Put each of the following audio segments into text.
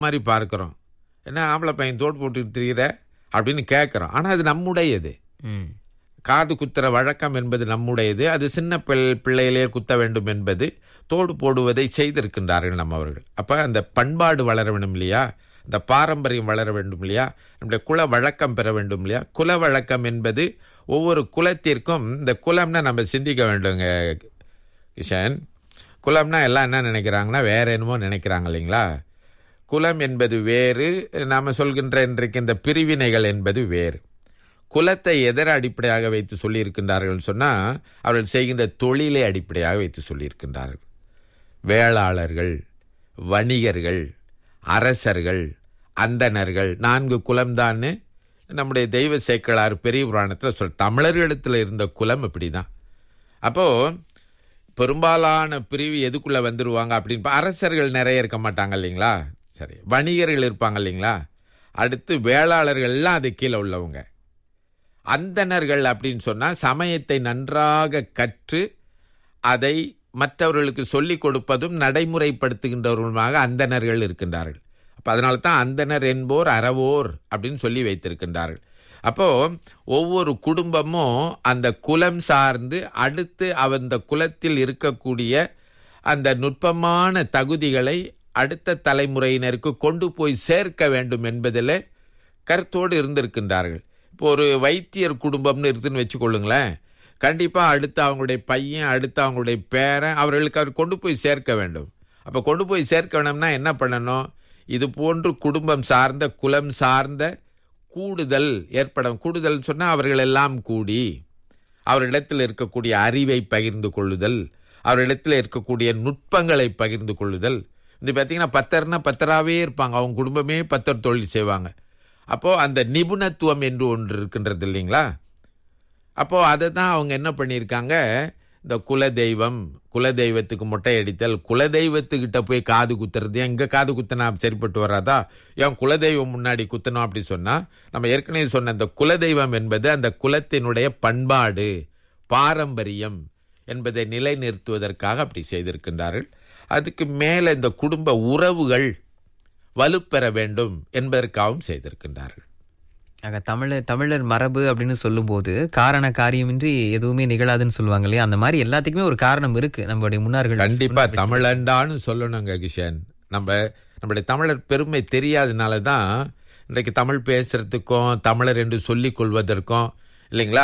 மாதிரி பார்க்குறோம் என்ன ஆம்பளை பையன் தோடு போட்டுட்டு திரியிற அப்படின்னு கேட்குறோம் ஆனால் அது நம்முடையது ம் காது குத்துற வழக்கம் என்பது நம்முடையது அது சின்ன பிள் பிள்ளையிலே குத்த வேண்டும் என்பது தோடு போடுவதை செய்திருக்கின்றார்கள் நம்ம அவர்கள் அப்போ அந்த பண்பாடு வளர வேண்டும் இல்லையா இந்த பாரம்பரியம் வளர வேண்டும் இல்லையா நம்முடைய குல வழக்கம் பெற வேண்டும் இல்லையா குல வழக்கம் என்பது ஒவ்வொரு குலத்திற்கும் இந்த குலம்னா நம்ம சிந்திக்க வேண்டுங்க கிஷன் குலம்னா எல்லாம் என்ன நினைக்கிறாங்கன்னா வேற என்னமோ நினைக்கிறாங்க இல்லைங்களா குலம் என்பது வேறு நாம் சொல்கின்ற இன்றைக்கு இந்த பிரிவினைகள் என்பது வேறு குலத்தை எதர அடிப்படையாக வைத்து சொல்லியிருக்கின்றார்கள் சொன்னால் அவர்கள் செய்கின்ற தொழிலை அடிப்படையாக வைத்து சொல்லியிருக்கின்றார்கள் வேளாளர்கள் வணிகர்கள் அரசர்கள் அந்தணர்கள் நான்கு குலம்தான்னு நம்முடைய தெய்வ சேக்கலார் பெரிய புராணத்தில் சொல் தமிழர்களிடத்தில் இருந்த குலம் இப்படி தான் அப்போது பெரும்பாலான பிரிவு எதுக்குள்ளே வந்துடுவாங்க அப்படின்னு பா- அரசர்கள் நிறைய இருக்க மாட்டாங்க இல்லைங்களா சரி வணிகர்கள் இருப்பாங்க இல்லைங்களா அடுத்து வேளாளர்கள் எல்லாம் அது கீழே உள்ளவங்க அந்தணர்கள் அப்படின்னு சொன்னால் சமயத்தை நன்றாக கற்று அதை மற்றவர்களுக்கு சொல்லிக் கொடுப்பதும் நடைமுறைப்படுத்துகின்றவர்களுமாக அந்தணர்கள் இருக்கின்றார்கள் அப்போ அதனால தான் அந்தணர் என்போர் அறவோர் அப்படின்னு சொல்லி வைத்திருக்கின்றார்கள் அப்போ ஒவ்வொரு குடும்பமும் அந்த குலம் சார்ந்து அடுத்து அந்த குலத்தில் இருக்கக்கூடிய அந்த நுட்பமான தகுதிகளை அடுத்த தலைமுறையினருக்கு கொண்டு போய் சேர்க்க வேண்டும் என்பதில் கருத்தோடு இருந்திருக்கின்றார்கள் இப்போ ஒரு வைத்தியர் குடும்பம்னு இருக்குன்னு வச்சுக்கொள்ளுங்களேன் கண்டிப்பாக அடுத்து அவங்களுடைய பையன் அடுத்து அவங்களுடைய பேரன் அவர்களுக்கு அவர் கொண்டு போய் சேர்க்க வேண்டும் அப்போ கொண்டு போய் சேர்க்க வேணும்னா என்ன பண்ணணும் இது போன்று குடும்பம் சார்ந்த குலம் சார்ந்த கூடுதல் ஏற்படும் கூடுதல் சொன்னால் அவர்கள் எல்லாம் கூடி அவரிடத்தில் இருக்கக்கூடிய அறிவை பகிர்ந்து கொள்ளுதல் அவரிடத்தில் இருக்கக்கூடிய நுட்பங்களை பகிர்ந்து கொள்ளுதல் இது பார்த்தீங்கன்னா பத்தர்னா பத்தராகவே இருப்பாங்க அவங்க குடும்பமே பத்தர் தொழில் செய்வாங்க அப்போது அந்த நிபுணத்துவம் என்று ஒன்று இருக்கின்றது இல்லைங்களா அப்போது அதை தான் அவங்க என்ன பண்ணியிருக்காங்க இந்த குலதெய்வம் குலதெய்வத்துக்கு மொட்டை அடித்தல் குலதெய்வத்துக்கிட்ட போய் காது குத்துறது எங்கே காது குத்தினா சரிப்பட்டு வராதா ஏன் குலதெய்வம் முன்னாடி குத்தணும் அப்படி சொன்னால் நம்ம ஏற்கனவே சொன்ன அந்த குலதெய்வம் என்பது அந்த குலத்தினுடைய பண்பாடு பாரம்பரியம் என்பதை நிலைநிறுத்துவதற்காக அப்படி செய்திருக்கின்றார்கள் அதுக்கு மேலே இந்த குடும்ப உறவுகள் வலுப்பெற வேண்டும் என்பதற்காகவும் செய்திருக்கின்றார்கள் ஆக தமிழர் தமிழர் மரபு அப்படின்னு சொல்லும்போது காரண காரியமின்றி எதுவுமே நிகழாதுன்னு சொல்லுவாங்க இல்லையா அந்த மாதிரி எல்லாத்துக்குமே ஒரு காரணம் இருக்கு நம்மளுடைய முன்னார்கள் கண்டிப்பா தமிழண்டான்னு சொல்லணுங்க கிஷன் நம்ம நம்முடைய தமிழர் பெருமை தெரியாதனால தான் இன்றைக்கு தமிழ் பேசுறதுக்கும் தமிழர் என்று சொல்லிக் கொள்வதற்கும் இல்லைங்களா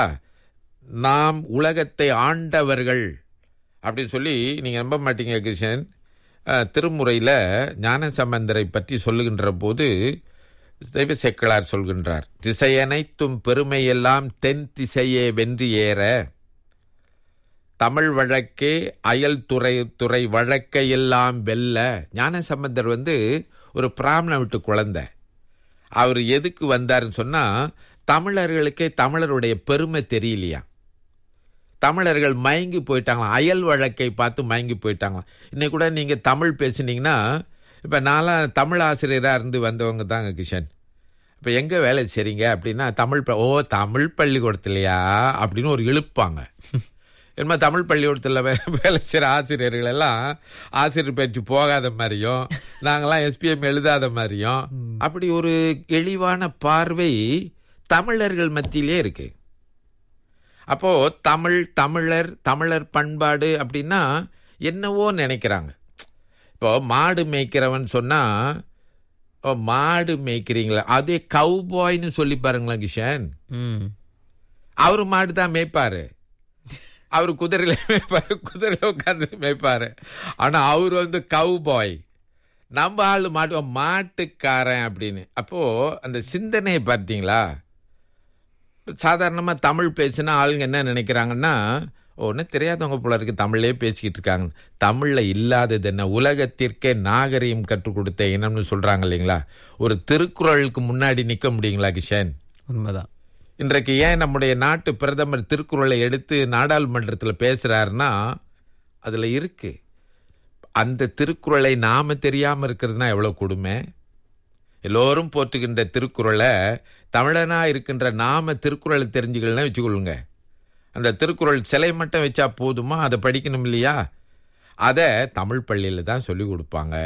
நாம் உலகத்தை ஆண்டவர்கள் அப்படின்னு சொல்லி நீங்கள் நம்ப மாட்டீங்க கிருஷ்ணன் அஹ், திருமுறையில் ஞானசம்பந்தரை பற்றி சொல்லுகின்ற போது தெய்வ செக்கலார் சொல்கின்றார் திசையனைத்தும் பெருமையெல்லாம் தென் திசையே வென்றி ஏற தமிழ் வழக்கே அயல் துறை துறை வழக்கையெல்லாம் வெல்ல ஞானசம்பந்தர் வந்து ஒரு பிராமண விட்டு குழந்தை அவர் எதுக்கு வந்தாருன்னு சொன்னா தமிழர்களுக்கே தமிழருடைய பெருமை தெரியலையா தமிழர்கள் மயங்கி போயிட்டாங்களாம் அயல் வழக்கை பார்த்து மயங்கி போயிட்டாங்களாம் இன்னைக்கு கூட நீங்கள் தமிழ் பேசுனீங்கன்னா இப்போ நான்லாம் தமிழ் ஆசிரியராக இருந்து வந்தவங்க தாங்க கிஷன் இப்போ எங்கே வேலை செய்றீங்க அப்படின்னா தமிழ் ப- ஓ தமிழ் பள்ளிக்கூடத்துலையா அப்படின்னு ஒரு இழுப்பாங்க என்ன தமிழ் பள்ளிக்கூடத்தில் வே வேலை செய்கிற ஆசிரியர்கள் எல்லாம் ஆசிரியர் பயிற்சி போகாத மாதிரியும் நாங்களாம் எஸ்பிஎம் எழுதாத மாதிரியும் அப்படி ஒரு எளிவான பார்வை தமிழர்கள் மத்தியிலே இருக்கு அப்போ தமிழ் தமிழர் தமிழர் பண்பாடு அப்படின்னா என்னவோ நினைக்கிறாங்க இப்போ மாடு மேய்க்கிறவன் சொன்னா ஓ மாடு மேய்க்கிறீங்களா அதே கவுபாய்னு சொல்லி பாருங்களேன் கிஷன் ம் அவரு மாடு தான் மேய்ப்பாரு அவர் குதிரையில மேய்ப்பாரு குதிரையில உட்காந்து மேய்ப்பாரு ஆனா அவர் வந்து கவுபாய் நம்ம ஆளு மாட்டு மாட்டுக்காரன் அப்படின்னு அப்போ அந்த சிந்தனையை பார்த்தீங்களா சாதாரணமாக தமிழ் பேசினா ஆளுங்க என்ன நினைக்கிறாங்கன்னா ஒன்றும் தெரியாதவங்க போல இருக்கு தமிழ்லே பேசிக்கிட்டு இருக்காங்க தமிழில் இல்லாதது என்ன உலகத்திற்கே நாகரிகம் கற்றுக் கொடுத்த இனம்னு சொல்கிறாங்க இல்லைங்களா ஒரு திருக்குறளுக்கு முன்னாடி நிற்க முடியுங்களா கிஷன் உண்மைதான் இன்றைக்கு ஏன் நம்முடைய நாட்டு பிரதமர் திருக்குறளை எடுத்து நாடாளுமன்றத்தில் பேசுகிறாருன்னா அதில் இருக்கு அந்த திருக்குறளை நாம தெரியாமல் இருக்கிறதுனா எவ்வளோ கொடுமை எல்லோரும் போற்றுகின்ற திருக்குறளை தமிழனா இருக்கின்ற நாம திருக்குறளை தெரிஞ்சுக்கலன்னா வச்சுக்கொள்ளுங்க அந்த திருக்குறள் சிலை மட்டும் வச்சா போதுமா அதை படிக்கணும் இல்லையா அதை தமிழ் பள்ளியில் தான் சொல்லி கொடுப்பாங்க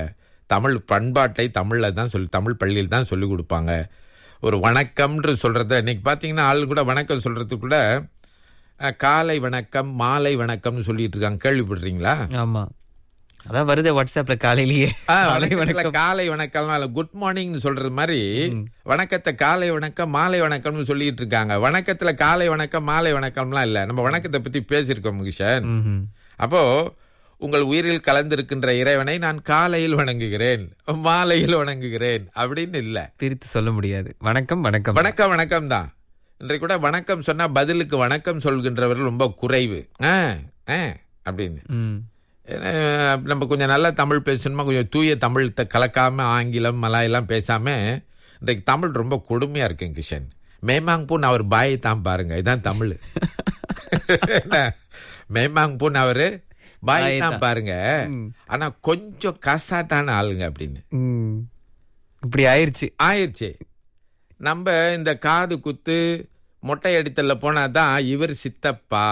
தமிழ் பண்பாட்டை தமிழில் தான் சொல்லி தமிழ் பள்ளியில் தான் சொல்லி கொடுப்பாங்க ஒரு வணக்கம்ன்று சொல்கிறத இன்னைக்கு பார்த்தீங்கன்னா ஆள் கூட வணக்கம் சொல்கிறதுக்கு கூட அஹ், காலை வணக்கம் மாலை வணக்கம்னு சொல்லிட்டு இருக்காங்க கேள்விப்படுறீங்களா ஆமா அதான் வருது வாட்ஸ்அப்ல காலையிலேயே ஆ, காலை வணக்கத்துல வணக்கம் காலை வணக்கம் குட் மார்னிங்னு சொல்றது மாதிரி வணக்கத்தை காலை வணக்கம் மாலை வணக்கம்னு சொல்லிட்டு இருக்காங்க வணக்கத்துல காலை வணக்கம் மாலை வணக்கம்லாம் இல்ல நம்ம வணக்கத்தை பத்தி பேசியிருக்கோம் முகிஷன் ம்ஹும். அப்போ உங்கள் உயிரில் கலந்திருக்கின்ற இறைவனை நான் காலையில் வணங்குகிறேன் மாலையில் வணங்குகிறேன் அப்படின்னு இல்ல பிரித்து சொல்ல முடியாது வணக்கம் வணக்கம் வணக்கம் வணக்கம் தான் இன்றைக்கு கூட வணக்கம் சொன்னா பதிலுக்கு வணக்கம் சொல்கின்றவர்கள் ரொம்ப குறைவு ஆ, ஆ, அப்படின்னு ம். அஹ் நம்ம கொஞ்சம் நல்லா தமிழ் பேசணுமா கொஞ்சம் தூய தமிழ் த- கலக்காம ஆங்கிலம் மலாயெல்லாம் பேசாம இன்றைக்கு தமிழ் ரொம்ப கொடுமையா இருக்குங்க கிஷன் மேமாங் பூன் அவர் பாயை தான் பாருங்க இதான் தமிழ் என்ன? மேமாங் பூன் அவரு பாயை பாயை தான் தான். பாருங்க ஆனா கொஞ்சம் கசாட்டான ஆளுங்க அப்படின்னு ம். இப்படி ஆயிருச்சு ஆயிடுச்சு நம்ம இந்த காது குத்து மொட்டை அடித்தல்ல போனாதான் இவர் சித்தப்பா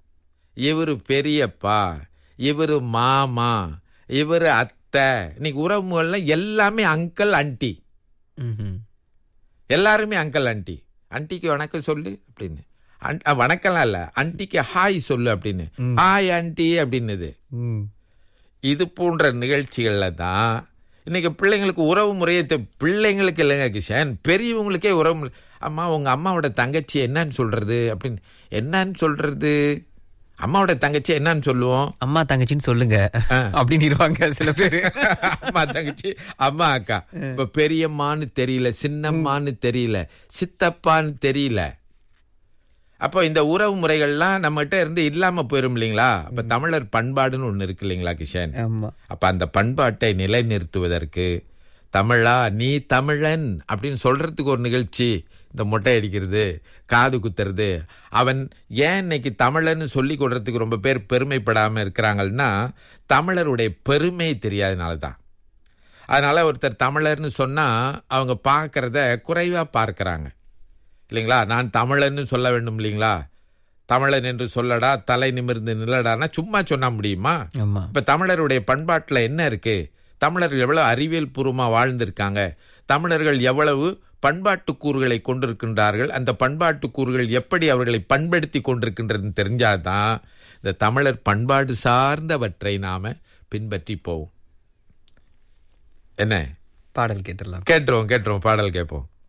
இவர் பெரியப்பா இவர் மாமா இவர் அத்தை இன்னைக்கு உறவுகள்லாம் எல்லாமே அங்கிள் ஆண்டி ம்ஹும். எல்லாருமே அங்கிள் ஆண்டி ஆண்டிக்கு வணக்கம் சொல்லு அப்படின்னு அன்- அ, வணக்கம்லாம் இல்ல ஆண்டிக்கு ஹாய் சொல்லு அப்படின்னு ஹாய் ஆண்டி அப்படின்னுது ம். இது போன்ற நிகழ்ச்சிகள்ல தான் இன்னைக்கு பிள்ளைங்களுக்கு உறவு முறையை தெ- பிள்ளைங்களுக்கு இல்லைங்க கிஷன் பெரியவங்களுக்கே உறவு முறை அம்மா உங்க அம்மாவோட தங்கச்சி என்னன்னு சொல்றது அப்படின்னு என்னன்னு சொல்றது அம்மாவோட தங்கச்சி என்னன்னு சொல்லுவோம் அம்மா தங்கச்சின்னு சொல்லுங்க அப்படின்னு இருவாங்க சில பேரு அம்மா தங்கச்சி அம்மா அக்கா இப்ப பெரியம்மான்னு தெரியல சின்னம்மான்னு தெரியல சித்தப்பான்னு தெரியல அப்போ இந்த உறவு முறைகள்லாம் நம்மகிட்ட இருந்து இல்லாம போயிரும் இல்லைங்களா அப்ப தமிழர் பண்பாடுன்னு ஒண்ணு இருக்கு இல்லைங்களா கிஷன் ஆமா அப்ப அந்த பண்பாட்டை நிலைநிறுத்துவதற்கு தமிழா நீ தமிழன் அப்படின்னு சொல்றதுக்கு ஒரு நிகழ்ச்சி இந்த மொட்டை அடிக்கிறது காது குத்துறது அவன் ஏன் இன்னைக்கு தமிழன்னு சொல்லி கொடுறதுக்கு ரொம்ப பேர் பெருமைப்படாம இருக்கிறாங்கன்னா தமிழருடைய பெருமை தெரியாதனால தான் அதனால ஒருத்தர் தமிழர்னு சொன்னா அவங்க பார்க்கறத குறைவா பார்க்கறாங்க இல்லைங்களா நான் தமிழன்னு சொல்ல வேண்டும் இல்லைங்களா தமிழன் என்று சொல்லடா தலை நிமிர்ந்து நில்லடான்னா சும்மா சொன்னா முடியுமா ஆமா இப்ப தமிழருடைய பண்பாட்டுல என்ன இருக்கு தமிழர்கள் எவ்வளவு அறிவியல் பூர்வமா வாழ்ந்திருக்காங்க தமிழர்கள் எவ்வளவு பண்பாட்டு கூறுகளை கொண்டிருக்கின்றார்கள் அந்த பண்பாட்டு கூறுகள் எப்படி அவர்களை பண்படுத்தி கொண்டிருக்கின்றதுன்னு தெரிஞ்சாதான் இந்த தமிழர் பண்பாடு சார்ந்தவற்றை நாம பின்பற்றி போவோம் என்ன பாடல் கேட்டுடலாம் கேட்டுருவோம் கேட்டுருவோம் பாடல் கேட்போம்